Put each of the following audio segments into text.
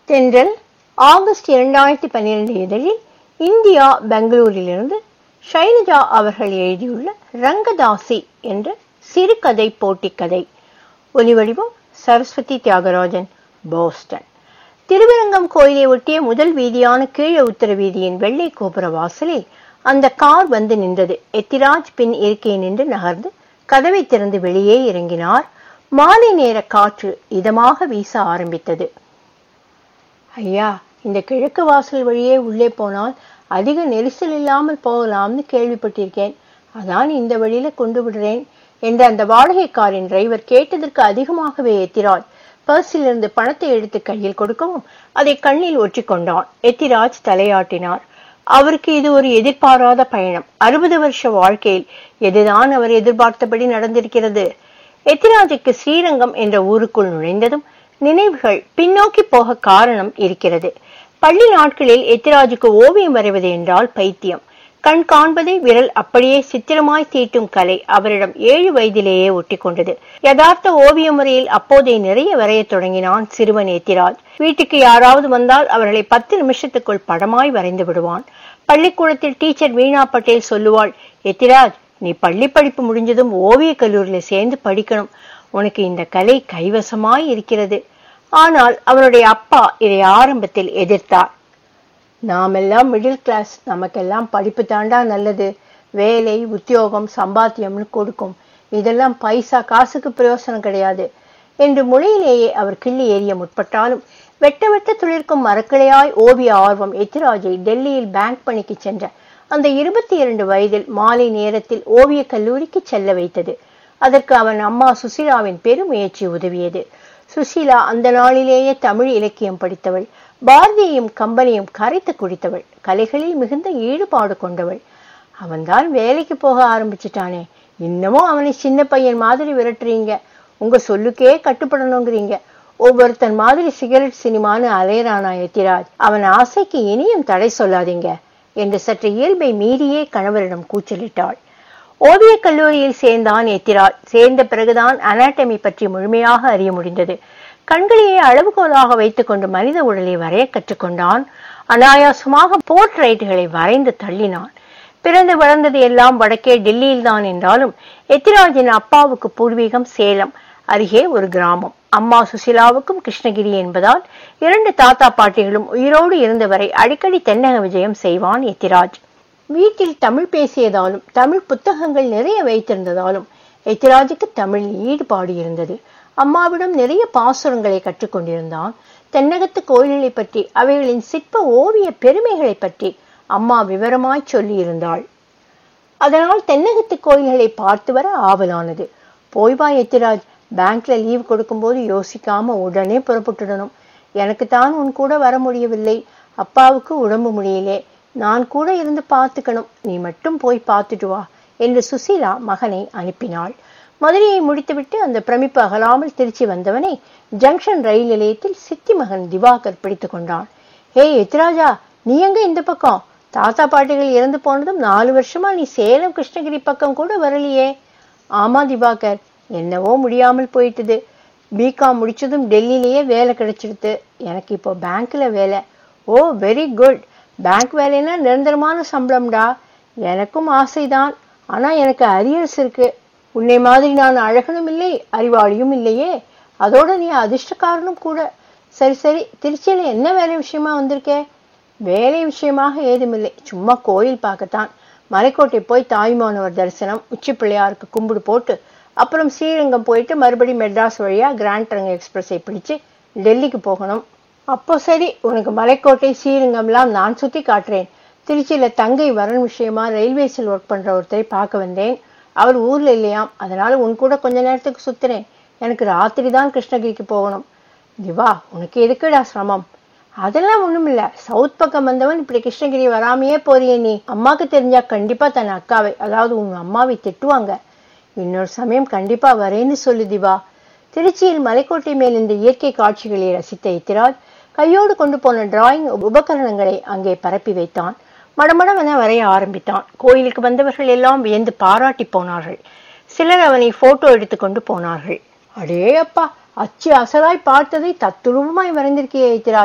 தென்றல் ஆகஸ்ட் இரண்டாயிரத்தி பன்னிரண்டு இதழில் இந்தியா பெங்களூரிலிருந்து ஷைலஜா அவர்கள் எழுதியுள்ள ரங்கதாசி என்ற சிறுகதை போட்டிக் கதை ஒலிவடிவம் சரஸ்வதி தியாகராஜன் போஸ்டன் திருவரங்கம் கோயிலை ஒட்டிய முதல் வீதியான கீழ உத்தர வீதியின் வெள்ளை கோபுர வாசலில் அந்த கார் வந்து நின்றது எத்திராஜ் பின் இருக்கை நின்று நகர்ந்து கதவை திறந்து வெளியே இறங்கினார் மாலை நேர காற்று இதமாக வீச ஆரம்பித்தது ஐயா இந்த கிழக்கு வாசல் வழியே உள்ளே போனால் அதிக நெரிசல் இல்லாமல் போகலாம்னு கேள்விப்பட்டிருக்கேன் அதான் இந்த வழியில கொண்டு விடுறேன் என்ற அந்த வாடகை காரின் டிரைவர் கேட்டதற்கு அதிகமாகவே எத்திராஜ் பர்சிலிருந்து பணத்தை எடுத்து கையில் கொடுக்கவும் அதை கண்ணில் ஒற்றிக்கொண்டான் எத்திராஜ் தலையாட்டினார் அவருக்கு இது ஒரு எதிர்பாராத பயணம் அறுபது வருஷ வாழ்க்கையில் எதுதான் அவர் எதிர்பார்த்தபடி நடந்திருக்கிறது எத்திராஜுக்கு ஸ்ரீரங்கம் என்ற ஊருக்குள் நுழைந்ததும் நினைவுகள் பின்னோக்கி போக காரணம் இருக்கிறது பள்ளி நாட்களில் எத்திராஜுக்கு ஓவியம் வரைவது என்றால் பைத்தியம் கண் காண்பதை விரல் அப்படியே சித்திரமாய் தீட்டும் கலை அவரிடம் ஏழு வயதிலேயே ஒட்டி கொண்டது யதார்த்த ஓவிய முறையில் அப்போதே நிறைய வரையத் தொடங்கினான் சிறுவன் எத்திராஜ் வீட்டுக்கு யாராவது வந்தால் அவர்களை பத்து நிமிஷத்துக்குள் படமாய் வரைந்து விடுவான் பள்ளிக்கூடத்தில் டீச்சர் வீணா பட்டேல் சொல்லுவாள் எத்திராஜ் நீ பள்ளி படிப்பு முடிஞ்சதும் ஓவிய கல்லூரியில சேர்ந்து படிக்கணும் உனக்கு இந்த கலை கைவசமாய் இருக்கிறது ஆனால் அவனுடைய அப்பா இதை ஆரம்பத்தில் எதிர்த்தார் நாமெல்லாம் மிடில் கிளாஸ் நமக்கெல்லாம் படிப்பு தாண்டா நல்லது வேலை உத்தியோகம் சம்பாத்தியம்னு கொடுக்கும் இதெல்லாம் பைசா காசுக்கு பிரயோசனம் கிடையாது என்று முளையிலேயே அவர் கிள்ளி எறிய முற்பட்டாலும் வெட்ட வெட்ட துளிர்க்கும் மரக்கிளையாய் ஓவிய ஆர்வம் எத்திராஜை டெல்லியில் பேங்க் பணிக்கு சென்ற அந்த இருபத்தி இரண்டு வயதில் மாலை நேரத்தில் ஓவிய கல்லூரிக்கு செல்ல வைத்தது அதற்கு அவன் அம்மா சுசீலாவின் பெருமுயற்சி உதவியது சுசீலா அந்த நாளிலேயே தமிழ் இலக்கியம் படித்தவள் பாரதியையும் கம்பனையும் கரைத்து குடித்தவள் கலைகளில் மிகுந்த ஈடுபாடு கொண்டவள் அவன்தான் வேலைக்கு போக ஆரம்பிச்சிட்டானே இன்னமும் அவனை சின்ன பையன் மாதிரி விரட்டுறீங்க உங்க சொல்லுக்கே கட்டுப்படணுங்கிறீங்க ஒவ்வொருத்தன் மாதிரி சிகரெட் சினிமான்னு அலையறானா எத்திராஜ் அவன் ஆசைக்கு இனியும் தடை சொல்லாதீங்க என்று சற்று இயல்பை மீறியே கணவரிடம் கூச்சலிட்டாள் ஓவியக் கல்லூரியில் சேர்ந்தான் எத்திராஜ் சேர்ந்த பிறகுதான் அனாட்டமி பற்றி முழுமையாக அறிய முடிந்தது கண்களையே அளவுகோலாக வைத்துக்கொண்டு மனித உடலை வரைய கற்றுக்கொண்டான் அனாயாசமாக போர்ட்ரைட்டுகளை வரைந்து தள்ளினான் பிறந்து வளர்ந்தது எல்லாம் வடக்கே டெல்லியில் தான் என்றாலும் எத்திராஜின் அப்பாவுக்கு பூர்வீகம் சேலம் அருகே ஒரு கிராமம் அம்மா சுசிலாவுக்கும் கிருஷ்ணகிரி என்பதால் இரண்டு தாத்தா பாட்டிகளும் உயிரோடு இருந்தவரை அடிக்கடி தென்னக விஜயம் செய்வான் எத்திராஜ் வீட்டில் தமிழ் பேசியதாலும் தமிழ் புத்தகங்கள் நிறைய வைத்திருந்ததாலும் எத்திராஜுக்கு தமிழில் ஈடுபாடு இருந்தது அம்மாவிடம் நிறைய பாசுரங்களை கற்றுக்கொண்டிருந்தான் தென்னகத்து கோயில்களை பற்றி அவைகளின் சிற்ப ஓவிய பெருமைகளை பற்றி அம்மா விவரமாய் சொல்லி இருந்தாள் அதனால் தென்னகத்து கோயில்களை பார்த்து வர ஆவலானது போய் வா எத்திராஜ் பேங்க்ல லீவ் கொடுக்கும்போது யோசிக்காம உடனே புறப்பட்டுடணும் எனக்கு தான் உன் கூட வர முடியவில்லை அப்பாவுக்கு உடம்பு முடியலே நான் கூட இருந்து பார்த்துக்கணும் நீ மட்டும் போய் பார்த்துட்டு வா என்று சுசீலா மகனை அனுப்பினாள் மதுரையை முடித்துவிட்டு அந்த பிரமிப்பு அகலாமல் திருச்சி வந்தவனை ஜங்ஷன் ரயில் நிலையத்தில் சித்தி மகன் திவாகர் பிடித்து கொண்டான் ஹே எத்ராஜா நீ எங்க இந்த பக்கம் தாத்தா பாட்டிகள் இறந்து போனதும் நாலு வருஷமா நீ சேலம் கிருஷ்ணகிரி பக்கம் கூட வரலையே ஆமா திவாகர் என்னவோ முடியாமல் போயிட்டுது பிகாம் முடிச்சதும் டெல்லியிலேயே வேலை கிடைச்சிடுது எனக்கு இப்போ பேங்க்ல வேலை ஓ வெரி குட் பேங்க் வேலைன்னா நிரந்தரமான சம்பளம்டா எனக்கும் ஆசைதான் ஆனா எனக்கு அரியர்ஸ் இருக்கு உன்னை மாதிரி நான் அழகனும் இல்லை அறிவாளியும் இல்லையே அதோட நீ அதிர்ஷ்டக்காரனும் கூட சரி சரி திருச்சியில என்ன வேலை விஷயமா வந்திருக்கே வேலை விஷயமாக ஏதுமில்லை சும்மா கோயில் பார்க்கத்தான் மலைக்கோட்டை போய் தாய்மானவர் தரிசனம் உச்சி பிள்ளையாருக்கு கும்பிடு போட்டு அப்புறம் ஸ்ரீரங்கம் போயிட்டு மறுபடியும் மெட்ராஸ் வழியா கிராண்ட் ட்ரங்க் எக்ஸ்பிரஸை பிடிச்சு டெல்லிக்கு போகணும் அப்போ சரி உனக்கு மலைக்கோட்டை ஸ்ரீரங்கம்லாம் நான் சுத்தி காட்டுறேன் திருச்சியில தங்கை வரன் விஷயமா ரயில்வேஸில் ஒர்க் பண்ற ஒருத்தரை பார்க்க வந்தேன் அவர் ஊர்ல இல்லையாம் அதனால உன் கூட கொஞ்ச நேரத்துக்கு சுத்துறேன் எனக்கு ராத்திரி தான் கிருஷ்ணகிரிக்கு போகணும் திவா உனக்கு எதுக்குடா சிரமம் அதெல்லாம் ஒண்ணும் இல்ல சவுத் பக்கம் வந்தவன் இப்படி கிருஷ்ணகிரி வராமையே போறியே நீ அம்மாக்கு தெரிஞ்சா கண்டிப்பா தன் அக்காவை அதாவது உங்க அம்மாவை திட்டுவாங்க இன்னொரு சமயம் கண்டிப்பா வரேன்னு சொல்லு திவா திருச்சியில் மலைக்கோட்டை மேல் இந்த இயற்கை காட்சிகளை ரசித்த இத்திராஜ் கையோடு கொண்டு போன டிராயிங் உபகரணங்களை அங்கே பரப்பி வைத்தான் மடமடவென வரைய ஆரம்பித்தான் கோயிலுக்கு வந்தவர்கள் எல்லாம் வியந்து பாராட்டி போனார்கள் சிலர் அவனை போட்டோ எடுத்துக்கொண்டு போனார்கள் அடே அப்பா அச்சு அசலாய் பார்த்ததை தத்துரூபமாய் வரைந்திருக்கியே எத்திராஜ்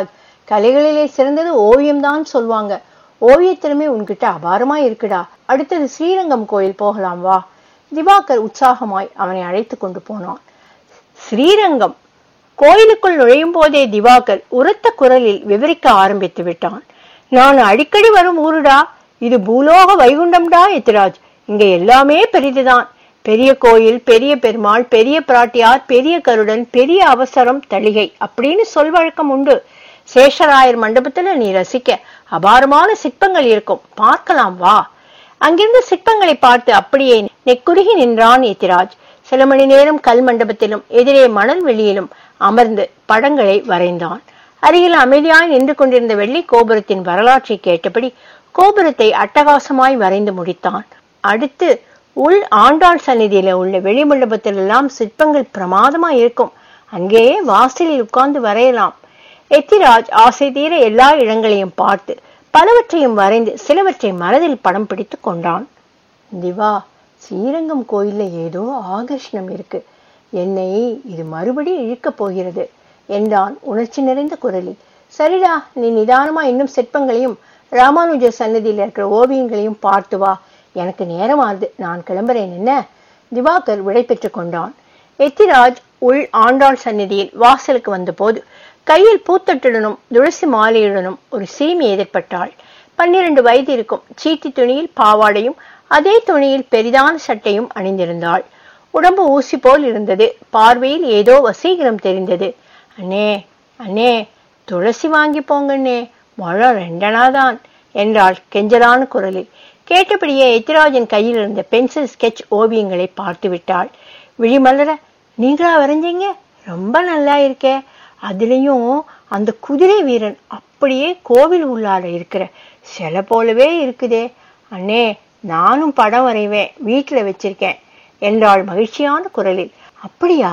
கலைகளிலே சிறந்தது ஓவியம்தான் சொல்வாங்க ஓவியத்திலுமே உன்கிட்ட அபாரமா இருக்குடா அடுத்தது ஸ்ரீரங்கம் கோயில் போகலாம் வா திவாகர் உற்சாகமாய் அவனை அழைத்து கொண்டு போனான் ஸ்ரீரங்கம் கோயிலுக்குள் நுழையும் போதே திவாகர் உரத்த குரலில் விவரிக்க ஆரம்பித்து விட்டான் நான் அடிக்கடி வரும் ஊருடா இது பூலோக வைகுண்டம்டா எத்திராஜ் இங்க எல்லாமே பெரிதுதான் பெரிய கோயில் பெரிய பெருமாள் பெரிய பிராட்டியார் பெரிய கருடன் பெரிய அவசரம் தளிகை அப்படின்னு சொல் வழக்கம் உண்டு சேஷராயர் மண்டபத்துல நீ ரசிக்க அபாரமான சிற்பங்கள் இருக்கும் பார்க்கலாம் வா அங்கிருந்த சிற்பங்களை பார்த்து அப்படியே நெக்குருகி நின்றான் எத்திராஜ் சில மணி நேரம் கல் மண்டபத்திலும் எதிரே மணல் வெளியிலும் அமர்ந்து படங்களை வரைந்தான் அருகில் அமைதியாய் நின்று கொண்டிருந்த வெள்ளி கோபுரத்தின் வரலாற்றை கேட்டபடி கோபுரத்தை அட்டகாசமாய் வரைந்து முடித்தான் அடுத்து உள் ஆண்டாள் சந்நிதியில உள்ள வெளி மண்டபத்திலெல்லாம் சிற்பங்கள் பிரமாதமா இருக்கும் அங்கேயே வாசலில் உட்கார்ந்து வரையலாம் எத்திராஜ் ஆசை தீர எல்லா இடங்களையும் பார்த்து பலவற்றையும் வரைந்து சிலவற்றை மனதில் படம் பிடித்து கொண்டான் திவா ஸ்ரீரங்கம் கோயில்ல ஏதோ ஆகர்ஷணம் இருக்கு என்னை இது மறுபடி இழுக்கப் போகிறது என்றான் உணர்ச்சி நிறைந்த குரலில் சரிடா நீ நிதானமா இன்னும் சிற்பங்களையும் ராமானுஜ சன்னதியில் இருக்கிற ஓவியங்களையும் பார்த்து வா எனக்கு நேரம் ஆகுது நான் கிளம்புறேன் என்ன திவாகர் விடை பெற்றுக் கொண்டான் எத்திராஜ் உள் ஆண்டாள் சந்நிதியில் வாசலுக்கு வந்தபோது கையில் பூத்தட்டுடனும் துளசி மாலையுடனும் ஒரு சிறுமி எதிர்பட்டாள் பன்னிரண்டு வயது இருக்கும் சீட்டி துணியில் பாவாடையும் அதே துணியில் பெரிதான சட்டையும் அணிந்திருந்தாள் உடம்பு ஊசி போல் இருந்தது பார்வையில் ஏதோ வசீகரம் தெரிந்தது அண்ணே அண்ணே துளசி வாங்கி போங்கண்ணே முழம் ரெண்டனாதான் என்றாள் கெஞ்சலான குரலில் கேட்டபடியே எத்திராஜன் கையில் இருந்த பென்சில் ஸ்கெட்ச் ஓவியங்களை பார்த்து விட்டாள் விழிமலர நீங்களா வரைஞ்சீங்க ரொம்ப நல்லா இருக்கே அதுலயும் அந்த குதிரை வீரன் அப்படியே கோவில் உள்ளார இருக்கிற சிலை போலவே இருக்குதே அண்ணே நானும் படம் வரைவேன் வீட்டுல வச்சிருக்கேன் என்றாள் மகிழ்ச்சியான குரலில் அப்படியா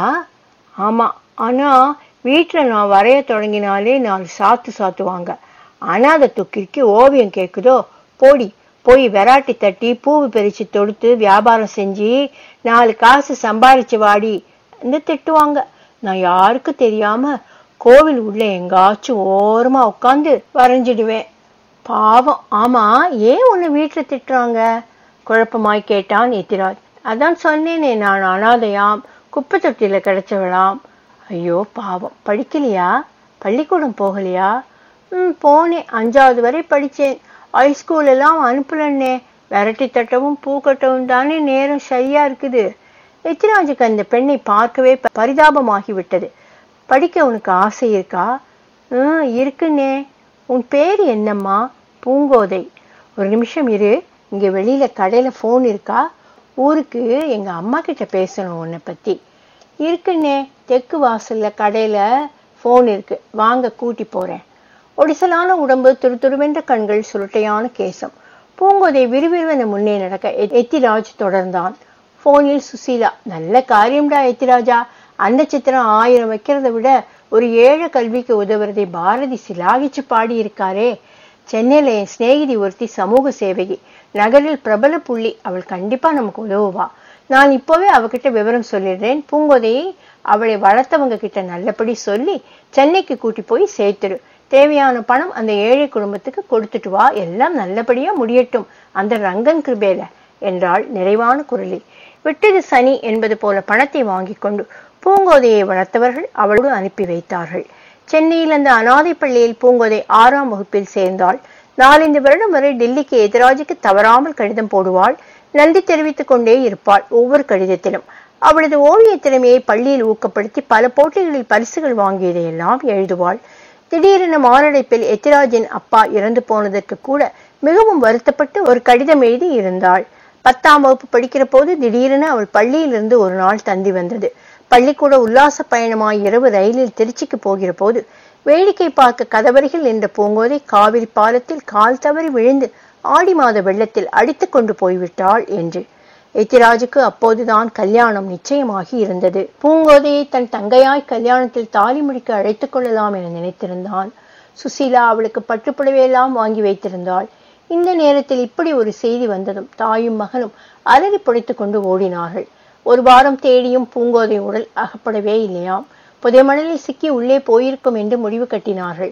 ஆமா ஆனா வீட்டுல நான் வரைய தொடங்கினாலே நாலு சாத்து சாத்துவாங்க அனாதை துக்கிற்கு ஓவியம் கேக்குதோ போடி போய் வெராட்டி தட்டி பூவு பறிச்சு தொடுத்து வியாபாரம் செஞ்சு நாலு காசு சம்பாரிச்சு வாடி என்று திட்டுவாங்க நான் யாருக்கும் தெரியாம கோவில் உள்ள எங்காச்சும் ஓரமா உட்காந்து வரைஞ்சிடுவேன் பாவம் ஆமா ஏன் உன்னை வீட்டுல திட்டுறாங்க குழப்பமாய் கேட்டான் எத்திராஜ் அதான் சொன்னேனே நான் அனாதையாம் குப்பை தொட்டியில கிடைச்சவளாம் ஐயோ பாவம் படிக்கலையா பள்ளிக்கூடம் போகலையா ம் போனேன் அஞ்சாவது வரை படிச்சேன் ஹைஸ்கூல் எல்லாம் அனுப்பலன்னே விரட்டி தட்டவும் பூ கட்டவும் தானே நேரம் சரியா இருக்குது எத்திராஜுக்கு அந்த பெண்ணை பார்க்கவே ப- பரிதாபமாகி விட்டது படிக்க உனக்கு ஆசை இருக்கா ம் இருக்குன்னே உன் பேர் என்னம்மா பூங்கோதை ஒரு நிமிஷம் இரு இங்க வெளியில கடையில ஃபோன் இருக்கா ஊருக்கு எங்க அம்மா கிட்ட பேசணும் உன்னை பத்தி இருக்குன்னே தெற்கு வாசல்ல கடையில ஃபோன் இருக்கு வாங்க கூட்டி போறேன் ஒடிசலான உடம்பு துருதுருவென்ற கண்கள் சுருட்டையான கேசம் பூங்கோதை விறுவிறுவென முன்னே நடக்க எ- எத்திராஜ் தொடர்ந்தான் போனில் சுசீலா நல்ல காரியம்டா எத்திராஜா அந்த சித்திரம் ஆயிரம் வைக்கிறதை விட ஒரு ஏழை கல்விக்கு உதவுறதை பாரதி சிலாகிச்சு பாடி இருக்காரே சென்னையில என் சிநேகிதி ஒருத்தி சமூக சேவகி நகரில் பிரபல புள்ளி அவள் கண்டிப்பா நமக்கு உதவுவா நான் இப்போவே அவகிட்ட விவரம் சொல்லிடுறேன் பூங்கோதையை அவளை வளர்த்தவங்க கிட்ட நல்லபடி சொல்லி சென்னைக்கு கூட்டி போய் சேர்த்துடு தேவையான பணம் அந்த ஏழை குடும்பத்துக்கு கொடுத்துட்டு வா எல்லாம் நல்லபடியா முடியட்டும் அந்த ரங்கன் கிருபேல என்றாள் நிறைவான குரலில் விட்டது சனி என்பது போல பணத்தை வாங்கிக் கொண்டு பூங்கோதையை வளர்த்தவர்கள் அவளோடு அனுப்பி வைத்தார்கள் சென்னையில் அந்த அனாதை பள்ளியில் பூங்கோதை ஆறாம் வகுப்பில் சேர்ந்தாள் நாலஞ்சு வருடம் வரை டெல்லிக்கு எதிராஜுக்கு தவறாமல் கடிதம் போடுவாள் நன்றி தெரிவித்துக் கொண்டே இருப்பாள் ஒவ்வொரு கடிதத்திலும் அவளது ஓவிய திறமையை பள்ளியில் ஊக்கப்படுத்தி பல போட்டிகளில் பரிசுகள் வாங்கியதையெல்லாம் எழுதுவாள் திடீரென மாரடைப்பில் எத்திராஜின் அப்பா இறந்து போனதற்கு கூட மிகவும் வருத்தப்பட்டு ஒரு கடிதம் எழுதி இருந்தாள் பத்தாம் வகுப்பு படிக்கிற போது திடீரென அவள் பள்ளியிலிருந்து ஒரு நாள் தந்தி வந்தது பள்ளிக்கூட உல்லாச பயணமாய் இரவு ரயிலில் திருச்சிக்கு போகிற போது வேடிக்கை பார்க்க கதவருகில் நின்ற பூங்கோதை காவிரி பாலத்தில் கால் தவறி விழுந்து ஆடி மாத வெள்ளத்தில் அடித்துக் கொண்டு போய்விட்டாள் என்று எத்திராஜுக்கு அப்போதுதான் கல்யாணம் நிச்சயமாகி இருந்தது பூங்கோதையை தன் தங்கையாய் கல்யாணத்தில் தாலி முடிக்க அழைத்துக் கொள்ளலாம் என நினைத்திருந்தான் சுசீலா அவளுக்கு பட்டுப்புடவையெல்லாம் வாங்கி வைத்திருந்தாள் இந்த நேரத்தில் இப்படி ஒரு செய்தி வந்ததும் தாயும் மகனும் அலறி புடைத்துக் கொண்டு ஓடினார்கள் ஒரு வாரம் தேடியும் பூங்கோதை உடல் அகப்படவே இல்லையாம் புதைமணலில் சிக்கி உள்ளே போயிருக்கும் என்று முடிவு கட்டினார்கள்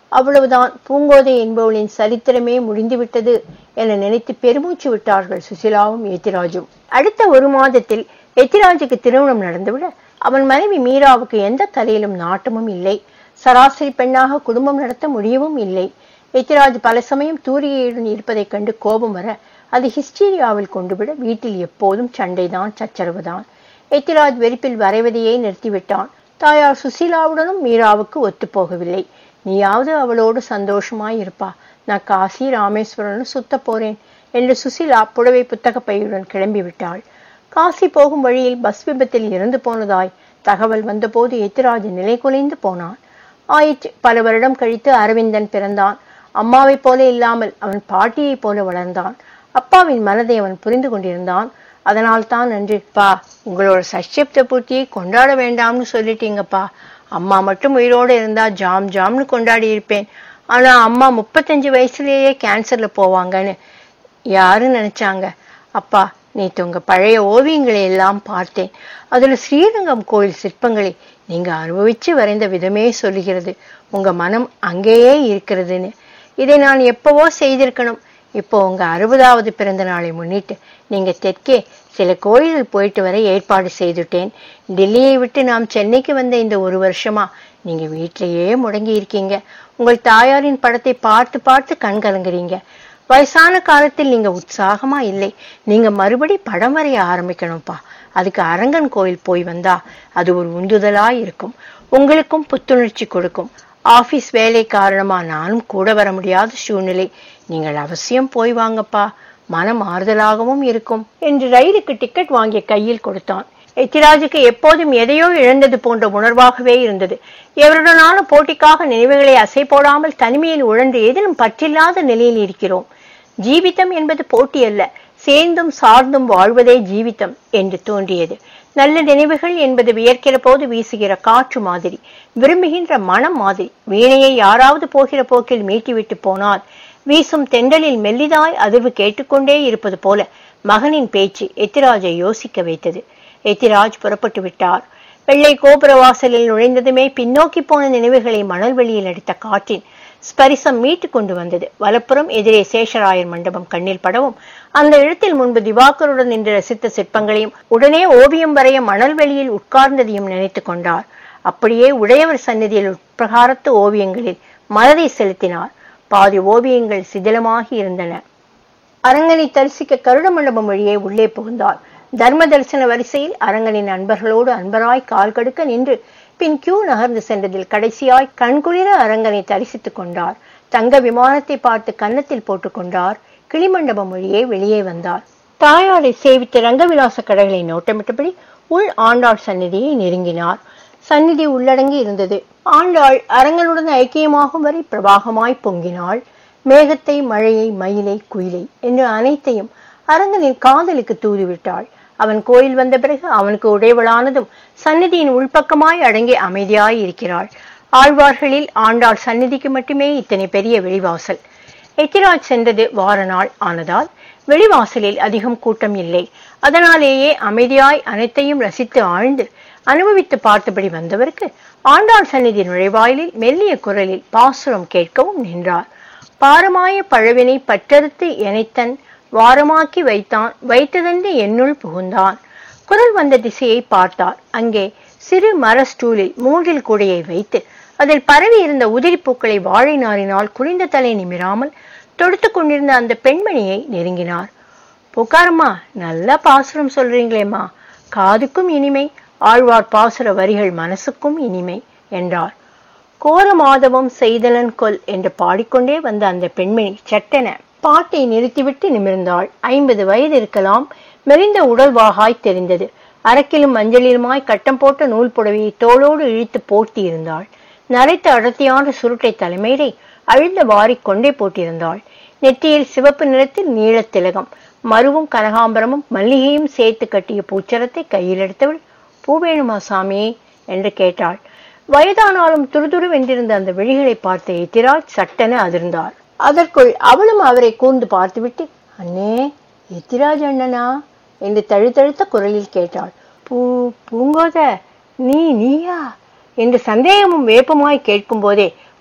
அவ்வளவுதான் பூங்கோதை என்பவளின் சரித்திரமே முடிந்துவிட்டது என நினைத்து பெருமூச்சு விட்டார்கள் சுசிலாவும் எத்திராஜும் அடுத்த ஒரு மாதத்தில் எத்திராஜுக்கு திருமணம் நடந்துவிட அவன் மனைவி மீராவுக்கு எந்த கலையிலும் நாட்டமும் இல்லை சராசரி பெண்ணாக குடும்பம் நடத்த முடியவும் இல்லை எத்திராஜ் பல சமயம் தூரிகையுடன் இருப்பதைக் கண்டு கோபம் வர அது ஹிஸ்டீரியாவில் கொண்டுவிட வீட்டில் எப்போதும் சண்டைதான் சச்சரவுதான் எத்திராஜ் வெறுப்பில் வரைவதையே நிறுத்திவிட்டான் தாயார் சுசீலாவுடனும் மீராவுக்கு ஒத்துப்போகவில்லை நீயாவது அவளோடு சந்தோஷமாய் இருப்பா நான் காசி ராமேஸ்வரனும் சுத்த போறேன் என்று சுசீலா புடவை புத்தக பையுடன் கிளம்பி விட்டாள் காசி போகும் வழியில் பஸ் விபத்தில் இறந்து போனதாய் தகவல் வந்தபோது எத்திராஜ் நிலை குலைந்து போனான் ஆயிற்று பல வருடம் கழித்து அரவிந்தன் பிறந்தான் அம்மாவைப் போல இல்லாமல் அவன் பாட்டியைப் போல வளர்ந்தான் அப்பாவின் மனதை அவன் புரிந்து கொண்டிருந்தான் அதனால் தான் அன்று பா உங்களோட சஷ்டிப்த பூர்த்தியை கொண்டாட வேண்டாம்னு சொல்லிட்டீங்கப்பா அம்மா மட்டும் உயிரோடு இருந்தா ஜாம் ஜாம்னு கொண்டாடி இருப்பேன் ஆனா அம்மா முப்பத்தஞ்சு வயசுலயே கேன்சர்ல போவாங்கன்னு யாரு நினைச்சாங்க அப்பா நேத்து உங்க பழைய ஓவியங்களை எல்லாம் பார்த்தேன் அதுல ஸ்ரீரங்கம் கோயில் சிற்பங்களை நீங்க அனுபவிச்சு வரைந்த விதமே சொல்லுகிறது உங்க மனம் அங்கேயே இருக்கிறதுன்னு இதை நான் எப்பவோ செய்திருக்கணும் இப்போ உங்க அறுபதாவது பிறந்த நாளை முன்னிட்டு நீங்க தெற்கே சில கோயில்கள் போயிட்டு வர ஏற்பாடு செய்துட்டேன் டெல்லியை விட்டு நாம் சென்னைக்கு வந்த இந்த ஒரு வருஷமா நீங்க வீட்டிலேயே முடங்கி இருக்கீங்க உங்கள் தாயாரின் படத்தை பார்த்து பார்த்து கண் கலங்குறீங்க வயசான காலத்தில் நீங்க உற்சாகமா இல்லை நீங்க மறுபடி படம் வரைய ஆரம்பிக்கணும்ப்பா அதுக்கு அரங்கன் கோயில் போய் வந்தா அது ஒரு உந்துதலா இருக்கும் உங்களுக்கும் புத்துணர்ச்சி கொடுக்கும் ஆபீஸ் வேலை காரணமா நானும் கூட வர முடியாத சூழ்நிலை நீங்கள் அவசியம் போய் வாங்கப்பா மனம் ஆறுதலாகவும் இருக்கும் என்று ரயிலுக்கு டிக்கெட் வாங்கிய கையில் கொடுத்தான் எத்திராஜுக்கு எப்போதும் எதையோ இழந்தது போன்ற உணர்வாகவே இருந்தது எவருடனாலும் போட்டிக்காக நினைவுகளை அசை போடாமல் தனிமையில் உழன்று எதிலும் பற்றில்லாத நிலையில் இருக்கிறோம் ஜீவிதம் என்பது போட்டி அல்ல சேர்ந்தும் சார்ந்தும் வாழ்வதே ஜீவிதம் என்று தோன்றியது நல்ல நினைவுகள் என்பது வியர்க்கிற போது வீசுகிற காற்று மாதிரி விரும்புகின்ற மனம் மாதிரி வீணையை யாராவது போகிற போக்கில் மீட்டிவிட்டு போனால் வீசும் தென்றலில் மெல்லிதாய் அதிர்வு கேட்டுக்கொண்டே இருப்பது போல மகனின் பேச்சு எத்திராஜை யோசிக்க வைத்தது எத்திராஜ் புறப்பட்டு விட்டார் வெள்ளை கோபுர வாசலில் நுழைந்ததுமே பின்னோக்கி போன நினைவுகளை மணல் வெளியில் அடித்த காற்றின் ஸ்பரிசம் மீட்டு கொண்டு வந்தது வலப்புறம் எதிரே சேஷராயர் மண்டபம் கண்ணில் படவும் அந்த இடத்தில் முன்பு திவாகருடன் நின்று ரசித்த சிற்பங்களையும் உடனே ஓவியம் வரைய மணல் வெளியில் உட்கார்ந்ததையும் நினைத்து கொண்டார் அப்படியே உடையவர் சந்நிதியில் உட்பிரகாரத்து ஓவியங்களில் மனதை செலுத்தினார் பாதி ஓவியங்கள் சிதிலமாகி இருந்தன அரங்கனை தரிசிக்க கருட மண்டபம் வழியே உள்ளே புகுந்தார் தர்ம தரிசன வரிசையில் அரங்கனின் அன்பர்களோடு அன்பராய் கால் கடுக்க நின்று பின் கியூ நகர்ந்து சென்றதில் கடைசியாய் கண்குளிர அரங்கனை தரிசித்துக் கொண்டார் தங்க விமானத்தை பார்த்து கன்னத்தில் போட்டுக் கொண்டார் கிளிமண்டபம் வழியே வெளியே வந்தார் தாயாரை சேவித்து ரங்கவிலாச கடைகளை நோட்டமிட்டபடி உள் ஆண்டாள் சந்நிதியை நெருங்கினார் சந்நிதி உள்ளடங்கி இருந்தது ஆண்டாள் அரங்கனுடன் ஐக்கியமாகும் வரை பிரவாகமாய் பொங்கினாள் மேகத்தை மழையை மயிலை குயிலை என்று அனைத்தையும் அரங்கனின் காதலுக்கு தூதுவிட்டாள் அவன் கோயில் வந்த பிறகு அவனுக்கு உடையவளானதும் சந்நிதியின் உள்பக்கமாய் அடங்கி அமைதியாய் இருக்கிறாள் ஆழ்வார்களில் ஆண்டாள் சந்நிதிக்கு மட்டுமே இத்தனை பெரிய வெளிவாசல் எத்திராஜ் சென்றது வார நாள் ஆனதால் வெளிவாசலில் அதிகம் கூட்டம் இல்லை அதனாலேயே அமைதியாய் அனைத்தையும் ரசித்து ஆழ்ந்து அனுபவித்து பார்த்தபடி வந்தவருக்கு ஆண்டாள் சந்நிதி நுழைவாயிலில் மெல்லிய குரலில் பாசுரம் கேட்கவும் நின்றார் பாரமாய பழவினை பற்றறுத்து எனைத்தன் வாரமாக்கி வைத்தான் வைத்ததென்று என்னுள் புகுந்தான் குரல் வந்த திசையை பார்த்தார் அங்கே சிறு மர ஸ்டூலில் மூங்கில் கூடையை வைத்து அதில் பரவி இருந்த உதிரி பூக்களை வாழை நாரினால் குனிந்த தலை நிமிராமல் தொடுத்து கொண்டிருந்த அந்த பெண்மணியை நெருங்கினார் புகாரம்மா நல்ல பாசுரம் சொல்றீங்களேம்மா காதுக்கும் இனிமை ஆழ்வார் பாசுர வரிகள் மனசுக்கும் இனிமை என்றார் கோர மாதவம் செய்தலன் கொல் என்று பாடிக்கொண்டே வந்த அந்த பெண்மணி சட்டென பாட்டை நிறுத்திவிட்டு நிமிர்ந்தாள் ஐம்பது வயது இருக்கலாம் மெலிந்த உடல்வாகாய் தெரிந்தது அரக்கிலும் மஞ்சளிலுமாய் கட்டம் போட்ட நூல் புடவையை தோளோடு இழுத்து போர்த்தி இருந்தாள் நரைத்த அடர்த்தியான சுருட்டை தலைமையை அழுந்த வாரி கொண்டே போட்டிருந்தாள் நெற்றியில் சிவப்பு நிறத்தில் நீளத் திலகம் மருவும் கனகாம்பரமும் மல்லிகையும் சேர்த்து கட்டிய பூச்சரத்தை கையில் எடுத்தவள் பூ வேணுமா சாமி என்று கேட்டாள் வயதானாலும் துருதுருவென்றிருந்த அந்த விழிகளை பார்த்த எத்திராஜ் சட்டென அதிர்ந்தார் அதற்குள் அவளும் அவரை கூர்ந்து பார்த்துவிட்டு அண்ணே எத்திராஜ் அண்ணனா என்று தழுத்தழுத்த குரலில் கேட்டாள் பூ பூங்கோத நீ நீயா என்று சந்தேகமும் வேப்பமாய் கேட்கும் போதே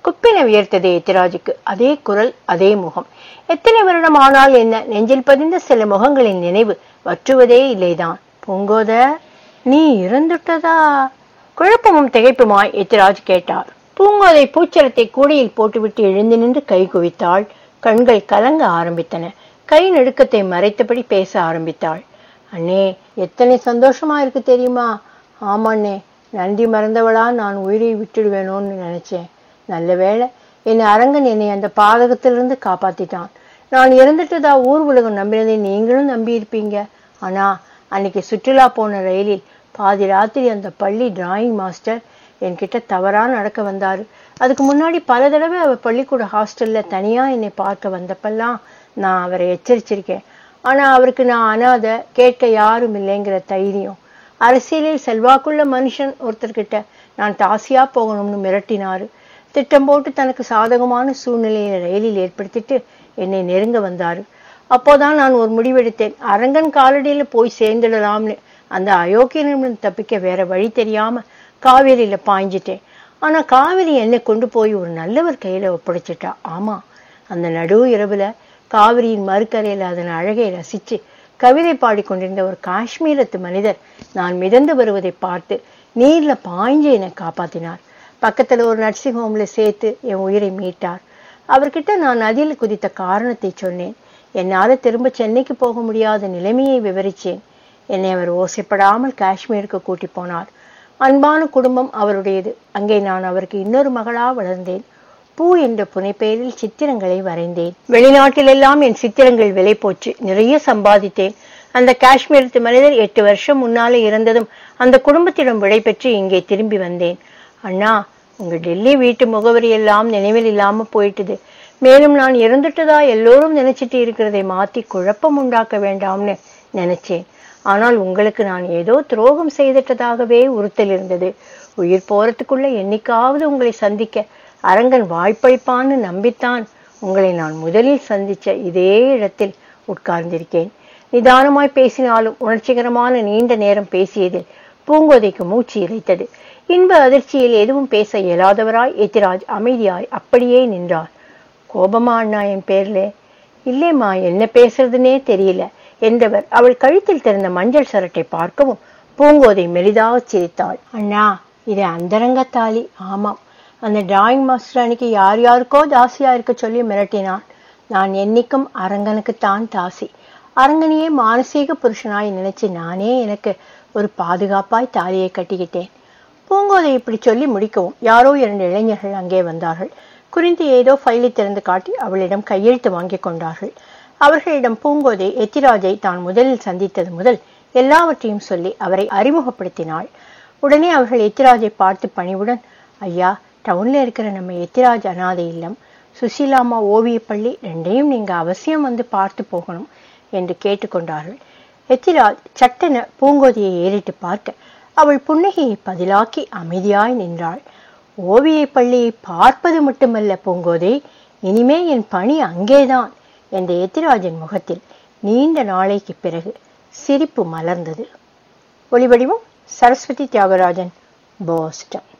குப்பின வியர்த்தது எத்திராஜுக்கு அதே குரல் அதே முகம் எத்தனை வருடம் ஆனால் என்ன நெஞ்சில் பதிந்த சில முகங்களின் நினைவு வற்றுவதே இல்லைதான் பூங்கோத நீ இறந்துட்டதா குழப்பமும் திகைப்புமாய் எத்திராஜ் கேட்டார் பூங்கோதை பூச்சரத்தை கூடையில் போட்டுவிட்டு எழுந்து நின்று கை குவித்தாள் கண்கள் கலங்க ஆரம்பித்தன கை நடுக்கத்தை மறைத்தபடி பேச ஆரம்பித்தாள் அண்ணே எத்தனை சந்தோஷமா இருக்கு தெரியுமா ஆமாண்ணே நன்றி மறந்தவளா நான் உயிரை விட்டுடுவேணும்னு நினைச்சேன் நல்ல வேளை என் அரங்கன் என்னை அந்த பாதகத்திலிருந்து காப்பாத்திட்டான் நான் இறந்துட்டதா ஊர் உலகம் நம்பினதை நீங்களும் நம்பி இருப்பீங்க ஆனா அன்னைக்கு சுற்றுலா போன ரயிலில் பாதி ராத்திரி அந்த பள்ளி டிராயிங் மாஸ்டர் என்கிட்ட தவறா நடக்க வந்தாரு அதுக்கு முன்னாடி பல தடவை அவர் பள்ளிக்கூட ஹாஸ்டல்ல தனியா என்னை பார்க்க வந்தப்பெல்லாம் நான் அவரை எச்சரிச்சிருக்கேன் ஆனா அவருக்கு நான் அனாதை கேட்க யாரும் இல்லைங்கிற தைரியம் அரசியலில் செல்வாக்குள்ள மனுஷன் ஒருத்தர்கிட்ட நான் தாசியா போகணும்னு மிரட்டினாரு திட்டம் போட்டு தனக்கு சாதகமான சூழ்நிலையை ரயிலில் ஏற்படுத்திட்டு என்னை நெருங்க வந்தாரு அப்போதான் நான் ஒரு முடிவெடுத்தேன் அரங்கன் காலடியில போய் சேர்ந்துடலாம்னு அந்த அயோக்கியனிடம் தப்பிக்க வேற வழி தெரியாம காவேரியில பாய்ஞ்சிட்டேன் ஆனா காவேரி என்னை கொண்டு போய் ஒரு நல்லவர் கையில ஒப்படைச்சிட்டா ஆமா அந்த நடு இரவுல காவிரியின் மறுக்கரையில அதன் அழகை ரசிச்சு கவிதை பாடிக்கொண்டிருந்த ஒரு காஷ்மீரத்து மனிதர் நான் மிதந்து வருவதை பார்த்து நீர்ல பாய்ஞ்சு என்னை காப்பாத்தினார் பக்கத்துல ஒரு நர்சிங் ஹோம்ல சேர்த்து என் உயிரை மீட்டார் அவர்கிட்ட நான் நதியில குதித்த காரணத்தை சொன்னேன் என்னால திரும்ப சென்னைக்கு போக முடியாத நிலைமையை விவரிச்சேன் என்னை அவர் ஓசைப்படாமல் காஷ்மீருக்கு கூட்டி போனார் அன்பான குடும்பம் அவருடையது அங்கே நான் அவருக்கு இன்னொரு மகளா வளர்ந்தேன் பூ என்ற புனைப்பெயரில் சித்திரங்களை வரைந்தேன் வெளிநாட்டிலெல்லாம் என் சித்திரங்கள் விலை போச்சு நிறைய சம்பாதித்தேன் அந்த காஷ்மீரத்து மனிதர் எட்டு வருஷம் முன்னாலே இறந்ததும் அந்த குடும்பத்திடம் விடை பெற்று இங்கே திரும்பி வந்தேன் அண்ணா உங்க டெல்லி வீட்டு முகவரி எல்லாம் நினைவில் இல்லாம போயிட்டுது மேலும் நான் இறந்துட்டதா எல்லோரும் நினைச்சிட்டு இருக்கிறதை மாத்தி குழப்பம் உண்டாக்க வேண்டாம்னு நினைச்சேன் ஆனால் உங்களுக்கு நான் ஏதோ துரோகம் செய்துட்டதாகவே உறுத்தல் இருந்தது உயிர் போறதுக்குள்ள என்னைக்காவது உங்களை சந்திக்க அரங்கன் வாய்ப்பளிப்பான்னு நம்பித்தான் உங்களை நான் முதலில் சந்திச்ச இதே இடத்தில் உட்கார்ந்திருக்கேன் நிதானமாய் பேசினாலும் உணர்ச்சிகரமான நீண்ட நேரம் பேசியதில் பூங்கோதைக்கு மூச்சு இறைத்தது இன்ப அதிர்ச்சியில் எதுவும் பேச இயலாதவராய் எத்திராஜ் அமைதியாய் அப்படியே நின்றார் கோபமா அண்ணா என் பேர்ல இல்லைம்மா என்ன பேசுறதுனே தெரியல என்றவர் அவள் கழுத்தில் திறந்த மஞ்சள் சரட்டை பார்க்கவும் பூங்கோதை மெலிதாக சிரித்தாள் அண்ணா இது அந்தரங்கத்தாலி ஆமாம் அந்த டிராயிங் மாஸ்டர் அன்னைக்கு யார் யாருக்கோ தாசியா இருக்க சொல்லி மிரட்டினான் நான் என்னைக்கும் அரங்கனுக்குத்தான் தாசி அரங்கனையே மானசீக புருஷனாய் நினைச்சு நானே எனக்கு ஒரு பாதுகாப்பாய் தாலியை கட்டிக்கிட்டேன் பூங்கோதை இப்படி சொல்லி முடிக்கவும் யாரோ இரண்டு இளைஞர்கள் அங்கே வந்தார்கள் குறிந்து ஏதோ ஃபைலை திறந்து காட்டி அவளிடம் கையெழுத்து வாங்கிக் கொண்டார்கள் அவர்களிடம் பூங்கோதை எத்திராஜை தான் முதலில் சந்தித்தது முதல் எல்லாவற்றையும் சொல்லி அவரை அறிமுகப்படுத்தினாள் உடனே அவர்கள் எத்திராஜை பார்த்து பணிவுடன் ஐயா டவுன்ல இருக்கிற நம்ம எத்திராஜ் அனாதை இல்லம் சுசீலாமா ஓவியப் பள்ளி ரெண்டையும் நீங்க அவசியம் வந்து பார்த்து போகணும் என்று கேட்டுக்கொண்டார்கள் எத்திராஜ் சட்டென பூங்கோதியை ஏறிட்டு பார்க்க அவள் புன்னகையை பதிலாக்கி அமைதியாய் நின்றாள் ஓவியப் பள்ளியை பார்ப்பது மட்டுமல்ல பூங்கோதை இனிமே என் பணி அங்கேதான் என்ற எத்திராஜன் முகத்தில் நீண்ட நாளைக்கு பிறகு சிரிப்பு மலர்ந்தது ஒளிவடிவம் சரஸ்வதி தியாகராஜன் போஸ்டன்